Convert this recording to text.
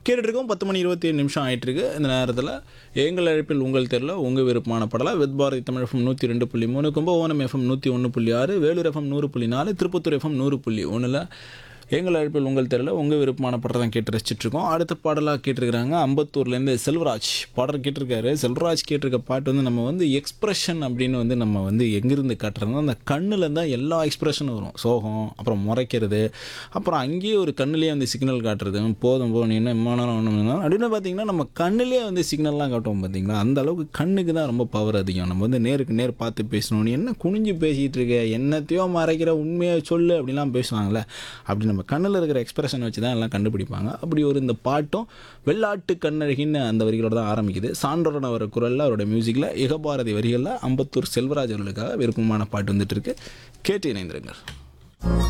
கேட்டுட்ருக்கோம் பத்து மணி இருபத்தி ஏழு நிமிஷம் ஆயிட்டிருக்கு இந்த நேரத்தில் எங்கள் அழைப்பில் உங்கள் தெருல உங்கள் விருப்பமான படலாம் வித் பாரதி தமிழ் எஃப்எம் நூற்றி ரெண்டு புள்ளி மூணு கும்பகோணம் எஃப்எம் நூற்றி ஒன்று புள்ளி ஆறு வேலூர் எஃப்எம் நூறு புள்ளி நாலு திருப்பத்தூர் எஃப்எம் நூறு புள்ளி ஒன்றில் எங்கள் அழைப்பில் உங்கள் தெருல உங்கள் விருப்பமான படம் தான் கேட்டு ரசிச்சிட்ருக்கோம் அடுத்த பாடலாக கேட்டிருக்கிறாங்க அம்பத்தூர்லேருந்து செல்வராஜ் பாடல் கேட்டிருக்காரு செல்வராஜ் கேட்டிருக்க பாட்டு வந்து நம்ம வந்து எக்ஸ்ப்ரெஷன் அப்படின்னு வந்து நம்ம வந்து எங்கிருந்து காட்டுறதுனா அந்த கண்ணில் தான் எல்லா எக்ஸ்ப்ரெஷனும் வரும் சோகம் அப்புறம் முறைக்கிறது அப்புறம் அங்கேயே ஒரு கண்ணுலேயே வந்து சிக்னல் காட்டுறது போதும் போ நீ என்ன விமானம் ஒன்று அப்படின்னு பார்த்தீங்கன்னா நம்ம கண்ணுலேயே வந்து சிக்னல்லாம் காட்டுவோம் பார்த்தீங்களா அந்த அளவுக்கு கண்ணுக்கு தான் ரொம்ப பவர் அதிகம் நம்ம வந்து நேருக்கு நேர் பார்த்து பேசணும் நீ என்ன குனிஞ்சு பேசிகிட்டு இருக்க என்னத்தையோ மறைக்கிற உண்மையை சொல்லு அப்படிலாம் பேசுவாங்கள்ல அப்படி நம்ம கண்ணில் இருக்கிற எக்ஸ்பிரஷன் வச்சு தான் எல்லாம் கண்டுபிடிப்பாங்க அப்படி ஒரு இந்த பாட்டும் வெள்ளாட்டு கண்ணழகின்னு அந்த வரிகளோட தான் ஆரம்பிக்குது சான்றோட வர குரலில் அவரோட மியூசிக்கில் இகபாரதி வரிகளில் அம்பத்தூர் செல்வராஜ் அவர்களுக்காக விருப்பமான பாட்டு வந்துட்டு இருக்கு கேட்டு இணைந்திருங்கள்